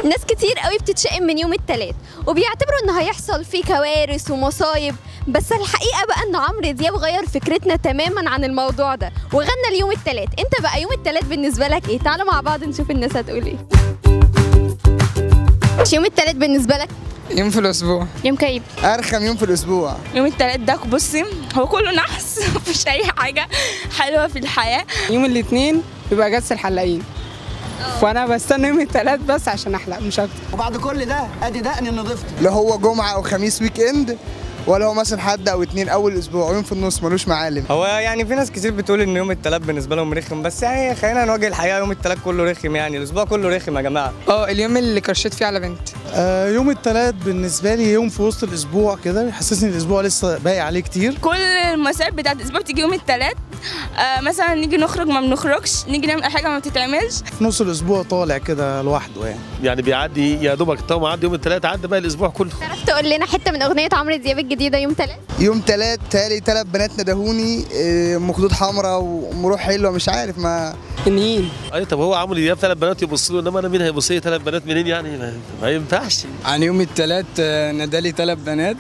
ناس كتير قوي بتتشائم من يوم التلات وبيعتبروا ان هيحصل فيه كوارث ومصايب بس الحقيقه بقى ان عمرو دياب غير فكرتنا تماما عن الموضوع ده وغنى اليوم التلات انت بقى يوم التلات بالنسبه لك ايه تعالوا مع بعض نشوف الناس هتقول ايه مش يوم التلات بالنسبه لك يوم في الاسبوع يوم كئيب ارخم يوم في الاسبوع يوم التلات ده بصي هو كله نحس مفيش اي حاجه حلوه في الحياه يوم الاثنين بيبقى جلسه الحلاقين فانا بستنى يوم الثلاث بس عشان احلق مش اكتر وبعد كل ده ادي دقني نضفت لا هو جمعه او خميس ويك اند ولا هو مثلا حد او اتنين اول اسبوع يوم في النص ملوش معالم هو يعني في ناس كتير بتقول ان يوم التلات بالنسبه لهم رخم بس يعني خلينا نواجه الحقيقه يوم التلات كله رخم يعني الاسبوع كله رخم يا جماعه اه اليوم اللي كرشيت فيه على بنت آه يوم الثلاث بالنسبه لي يوم في وسط الاسبوع كده يحسسني الاسبوع لسه باقي عليه كتير كل المسائل بتاعت الاسبوع بتيجي يوم التلات آه مثلا نيجي نخرج ما بنخرجش نيجي نعمل حاجه ما بتتعملش في نص الاسبوع طالع كده لوحده يعني يعني بيعدي يا دوبك طبعا عدى يوم الثلاث عدى بقى الاسبوع كله تعرف تقول لنا حته من اغنيه عمرو دياب الجديده يوم تلات يوم تلات تالي تلات بنات ندهوني آه، ام خدود حمراء ومروح حلوه مش عارف ما النيل اي طب هو عمرو دياب ثلاث بنات يبص له انما انا مين هيبص لي ثلاث بنات منين يعني ما, ما ينفعش عن يوم الثلاث نادالي ثلاث بنات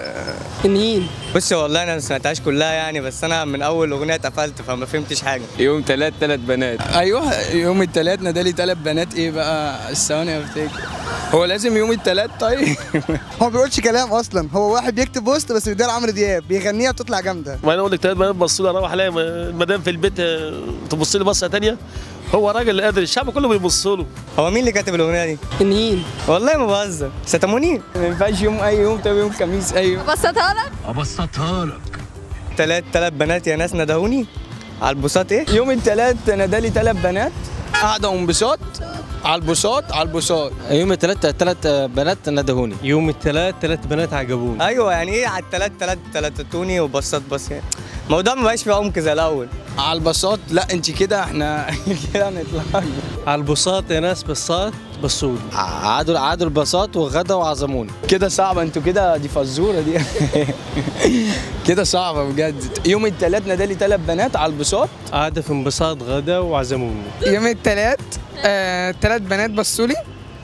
النيل بص والله انا ما سمعتهاش كلها يعني بس انا من اول اغنيه اتقفلت فما فهمتش حاجه يوم ثلاث ثلاث بنات ايوه يوم الثلاث نادالي ثلاث بنات ايه بقى الثواني افتكر هو لازم يوم الثلاث طيب هو ما بيقولش كلام اصلا هو واحد بيكتب بوست بس بيديها لعمرو دياب بيغنيها بتطلع جامده وانا اقول لك ثلاث بنات بصوا لي اروح الاقي المدام في البيت آه، تبص لي بصه ثانيه هو راجل اللي قادر الشعب كله بيبص له هو مين اللي كاتب الاغنيه دي النيل والله ما بهزر ستموني ما ينفعش يوم اي يوم طب يوم خميس اي يوم بسطها لك ابسطها لك تلات تلات بنات يا ناس ندهوني على البساط ايه يوم الثلاث نادالي ثلاث بنات قاعده انبساط على البساط على البساط يوم الثلاث ثلاث بنات ندهوني يوم الثلاث ثلاث بنات عجبوني ايوه يعني ايه على التلات تلات تلاتتوني وبساط بس يعني الموضوع ما بقاش فيه عمق زي الاول على البساط لا انت كده احنا كده هنطلع على البساط يا ناس بساط بصولي عادوا عادوا البساط وغدا وعزموني كده صعبه انتوا كده دي فزوره دي كده صعبه بجد يوم الثلاث نادالي ثلاث بنات على البساط قعدة في انبساط غدا وعزموني يوم الثلاث آه، ثلاث بنات بصوا لي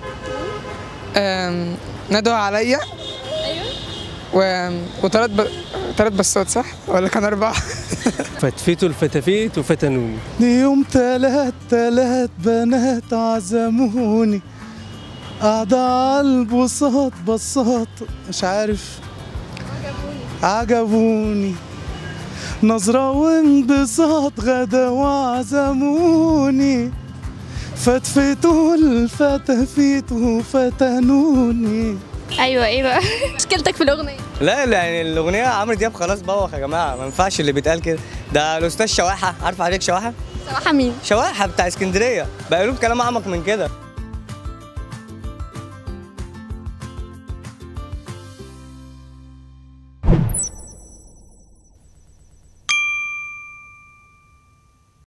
آم، ندوا عليا و... وثلاث ب... ثلاث بصات صح ولا كان اربعه فتفتوا الفتافيت وفتنوني يوم تلات تلات بنات عزموني قاعدة على البساط بساط مش عارف عجبوني نظرة وانبساط غدا وعزموني فتفتوا الفتافيت وفتنوني ايوه ايه بقى مشكلتك في الاغنيه لا لا يعني الاغنيه عمرو دياب خلاص بوخ يا جماعه ما ينفعش اللي بيتقال كده ده الاستاذ شواحه عارف عليك شواحه صراحه مين شواحه بتاع اسكندريه بقى له كلام اعمق من كده